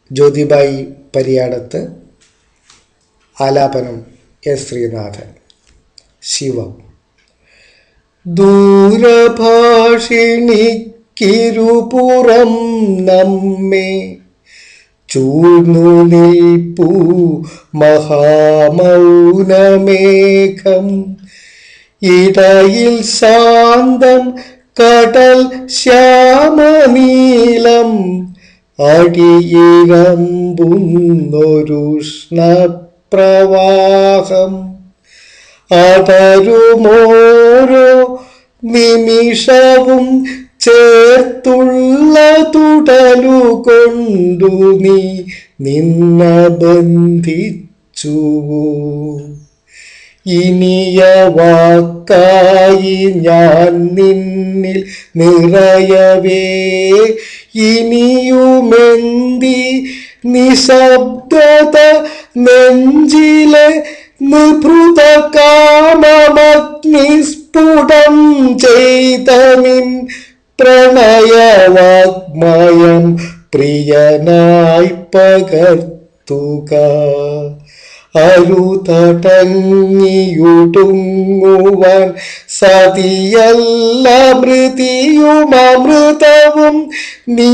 ജ്യോതിബായി പരിയാടത്ത് ആലാപനം എസ് ശ്രീനാഥൻ ശിവം ദൂരഭാഷിണിക്കിരുപുറം നമ്മെ ചൂഴ്ന്നു നിൽപ്പൂ മഹാമൗനമേഘം ഇടയിൽ ശാന്തം കടൽ ശ്യാമനീലം അടിയിരമ്പുന്നൊരുഷ്ണപ്രവാഹം അടരുമോരോ നിമിഷവും ചേർത്തുള്ള തുടലു കൊണ്ടു നീ നിന്ന ബന്ധിച്ചുവോ ഇനിയ വാക്കായി ഞാൻ നിന്നിൽ നിറയവേ ഇനിയുമെന്തി നിശബ്ദത നെഞ്ചിലെ നിഭൃത കാമമഗ്നിസ്ഫുടം ചെയ്ത നിൻ പ്രണയവാഗ്മയം പ്രിയനായി പകർത്തുക അരുതടങ്ങിയുടുങ്ങുവാൻ സതിയല്ല മൃതിയും അമൃതവും നീ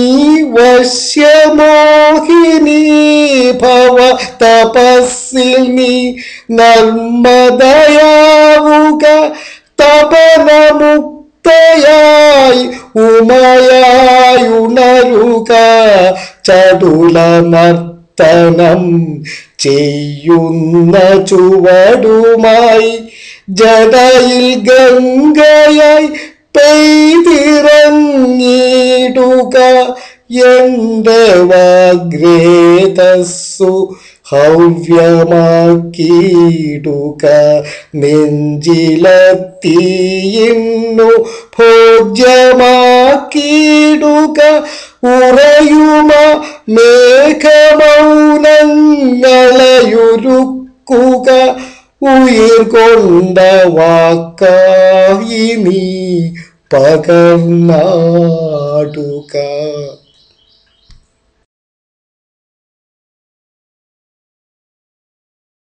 വശ്യമോഹിനി ഭവ തപസ്സിൽ നീ നർമ്മദയാവുക തപനമുക്തയായി ഉമയായി ഉണരുക ചടുല നർത്തനം ചെയ്യുന്ന ചുവടുമായി ജടയിൽ ഗംഗയായി പെയ്തിറങ്ങിടുക എൻ്റെ വാഗ്രേതസ്സു ഹവ്യമാക്കിയിടുക നെഞ്ചിലെത്തിയിന്നു ഭോജ്യമാക്കിയിടുക ഉറയുമ മേഘമൗനങ്ങളെയുരുക്കുക ഉയിർ കൊണ്ട വാക്കായി നീ പകർന്നാടുക